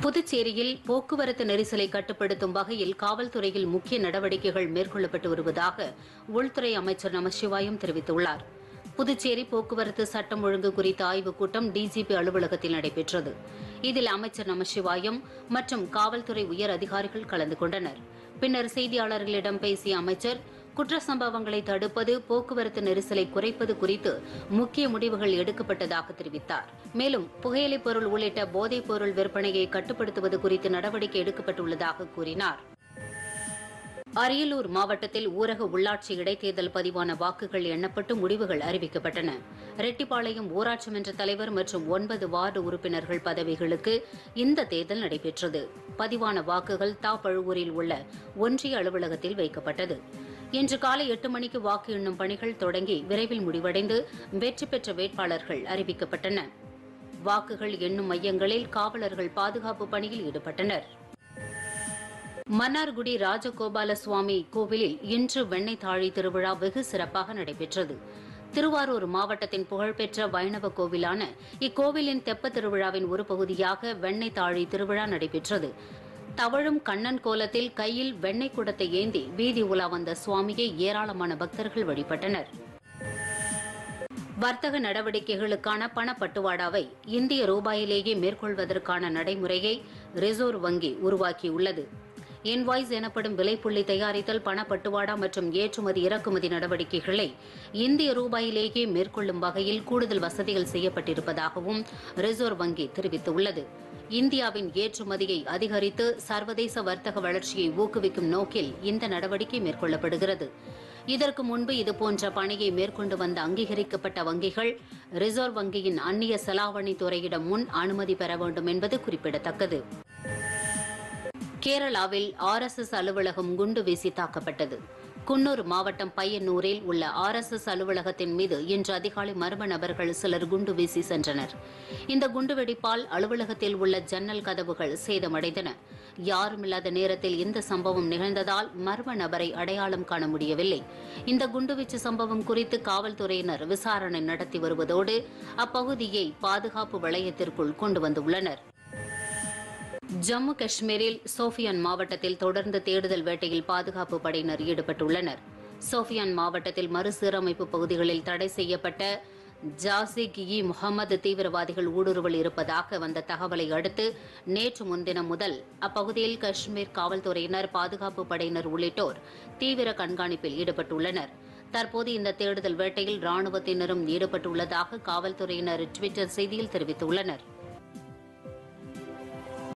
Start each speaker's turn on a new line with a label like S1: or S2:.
S1: புதுச்சேரியில் போக்குவரத்து நெரிசலை கட்டுப்படுத்தும் வகையில் காவல்துறையில் முக்கிய நடவடிக்கைகள் மேற்கொள்ளப்பட்டு வருவதாக உள்துறை அமைச்சர் நமசிவாயம் தெரிவித்துள்ளார் புதுச்சேரி போக்குவரத்து சட்டம் ஒழுங்கு குறித்த ஆய்வுக் கூட்டம் டிஜிபி அலுவலகத்தில் நடைபெற்றது இதில் அமைச்சர் நமசிவாயம் மற்றும் காவல்துறை உயர் அதிகாரிகள் கலந்து கொண்டனர் பின்னர் செய்தியாளர்களிடம் பேசிய அமைச்சர் குற்ற சம்பவங்களை தடுப்பது போக்குவரத்து நெரிசலை குறைப்பது குறித்து முக்கிய முடிவுகள் எடுக்கப்பட்டதாக தெரிவித்தார் மேலும் புகையிலைப் பொருள் உள்ளிட்ட போதைப் பொருள் விற்பனையை கட்டுப்படுத்துவது குறித்து நடவடிக்கை எடுக்கப்பட்டுள்ளதாக கூறினார் அரியலூர் மாவட்டத்தில் ஊரக உள்ளாட்சி இடைத்தேர்தல் பதிவான வாக்குகள் எண்ணப்பட்டு முடிவுகள் அறிவிக்கப்பட்டன ரெட்டிப்பாளையம் ஊராட்சி மன்ற தலைவர் மற்றும் ஒன்பது வார்டு உறுப்பினர்கள் பதவிகளுக்கு இந்த தேர்தல் நடைபெற்றது பதிவான வாக்குகள் தாப்பழுவூரில் உள்ள ஒன்றிய அலுவலகத்தில் வைக்கப்பட்டது இன்று காலை எட்டு மணிக்கு வாக்கு எண்ணும் பணிகள் தொடங்கி விரைவில் முடிவடைந்து வெற்றி பெற்ற வேட்பாளர்கள் அறிவிக்கப்பட்டன வாக்குகள் எண்ணும் மையங்களில் காவலர்கள் பாதுகாப்பு பணியில் ஈடுபட்டனர் மன்னார்குடி ராஜகோபால சுவாமி கோவிலில் இன்று வெண்ணெய் தாழி திருவிழா வெகு சிறப்பாக நடைபெற்றது திருவாரூர் மாவட்டத்தின் புகழ்பெற்ற வைணவ கோவிலான இக்கோவிலின் தெப்ப திருவிழாவின் ஒரு பகுதியாக வெண்ணெய் தாழி திருவிழா நடைபெற்றது தவழும் கண்ணன் கோலத்தில் கையில் வெண்ணெய் குடத்தை ஏந்தி வீதி உலா வந்த சுவாமியை ஏராளமான பக்தர்கள் வழிபட்டனர் வர்த்தக நடவடிக்கைகளுக்கான பணப்பட்டுவாடாவை இந்திய ரூபாயிலேயே மேற்கொள்வதற்கான நடைமுறையை ரிசர்வ் வங்கி உருவாக்கியுள்ளது இன்வாய்ஸ் எனப்படும் விலைப்புள்ளி தயாரித்தல் பணப்பட்டுவாடா மற்றும் ஏற்றுமதி இறக்குமதி நடவடிக்கைகளை இந்திய ரூபாயிலேயே மேற்கொள்ளும் வகையில் கூடுதல் வசதிகள் செய்யப்பட்டிருப்பதாகவும் ரிசர்வ் வங்கி தெரிவித்துள்ளது இந்தியாவின் ஏற்றுமதியை அதிகரித்து சர்வதேச வர்த்தக வளர்ச்சியை ஊக்குவிக்கும் நோக்கில் இந்த நடவடிக்கை மேற்கொள்ளப்படுகிறது இதற்கு முன்பு இதுபோன்ற பணியை மேற்கொண்டு வந்த அங்கீகரிக்கப்பட்ட வங்கிகள் ரிசர்வ் வங்கியின் அந்நிய செலாவணி துறையிடம் முன் அனுமதி பெற வேண்டும் என்பது குறிப்பிடத்தக்கது கேரளாவில் ஆர்எஸ்எஸ் அலுவலகம் குண்டு வீசி தாக்கப்பட்டது குன்னூர் மாவட்டம் பையன்னூரில் உள்ள ஆர்எஸ்எஸ் அலுவலகத்தின் மீது இன்று அதிகாலை மர்ம நபர்கள் சிலர் குண்டு வீசி சென்றனர் இந்த குண்டுவெடிப்பால் அலுவலகத்தில் உள்ள ஜன்னல் கதவுகள் சேதமடைந்தன யாருமில்லாத நேரத்தில் இந்த சம்பவம் நிகழ்ந்ததால் மர்ம நபரை அடையாளம் காண முடியவில்லை இந்த குண்டுவீச்சு சம்பவம் குறித்து காவல்துறையினர் விசாரணை நடத்தி வருவதோடு அப்பகுதியை பாதுகாப்பு வளையத்திற்குள் கொண்டு வந்துள்ளனர் ஜம்மு காஷ்மீரில் சோஃபியான் மாவட்டத்தில் தொடர்ந்து தேடுதல் வேட்டையில் பாதுகாப்பு படையினர் ஈடுபட்டுள்ளனர் சோஃபியான் மாவட்டத்தில் மறுசீரமைப்பு பகுதிகளில் தடை செய்யப்பட்ட ஜாசிக் இ முகமது தீவிரவாதிகள் ஊடுருவல் இருப்பதாக வந்த தகவலை அடுத்து நேற்று முன்தினம் முதல் அப்பகுதியில் காஷ்மீர் காவல்துறையினர் பாதுகாப்பு படையினர் உள்ளிட்டோர் தீவிர கண்காணிப்பில் ஈடுபட்டுள்ளனர் தற்போது இந்த தேடுதல் வேட்டையில் ராணுவத்தினரும் ஈடுபட்டுள்ளதாக காவல்துறையினர் டுவிட்டர் செய்தியில் தெரிவித்துள்ளனர்